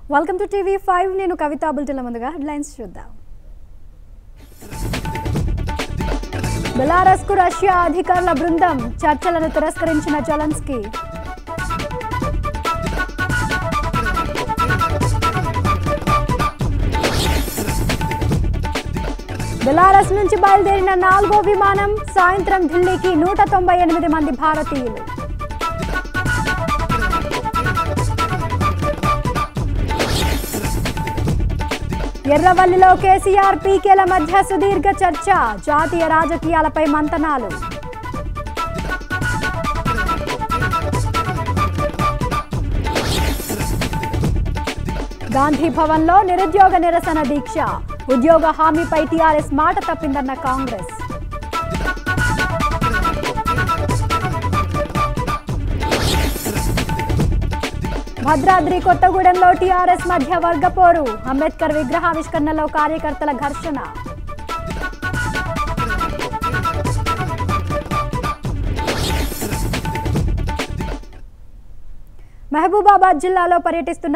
welcome to TV five నేను కవితా బుల్టెల ముందుగా headlines చూద్దాం బెలారస్ కు రష్యా అధికారుల బృందం చర్చలను తిరస్కరించిన జలన్స్కీ బెలారస్ నుంచి బయలుదేరిన నాలుగో విమానం సాయంత్రం ఢిల్లీకి నూట తొంభై ఎనిమిది మంది భారతీయులు ఎర్రవల్లిలో కేసీఆర్ పీకేల మధ్య సుదీర్ఘ చర్చ జాతీయ రాజకీయాలపై మంతనాలు గాంధీ భవన్లో నిరుద్యోగ నిరసన దీక్ష ఉద్యోగ హామీపై టీఆర్ఎస్ మాట తప్పిందన్న కాంగ్రెస్ భద్రాద్రి కొత్తగూడెంలో టీఆర్ఎస్ మధ్య వర్గపోరు అంబేద్కర్ విగ్రహావిష్కరణలో కార్యకర్తల ఘర్షణ మహబూబాబాద్ జిల్లాలో పర్యటిస్తున్న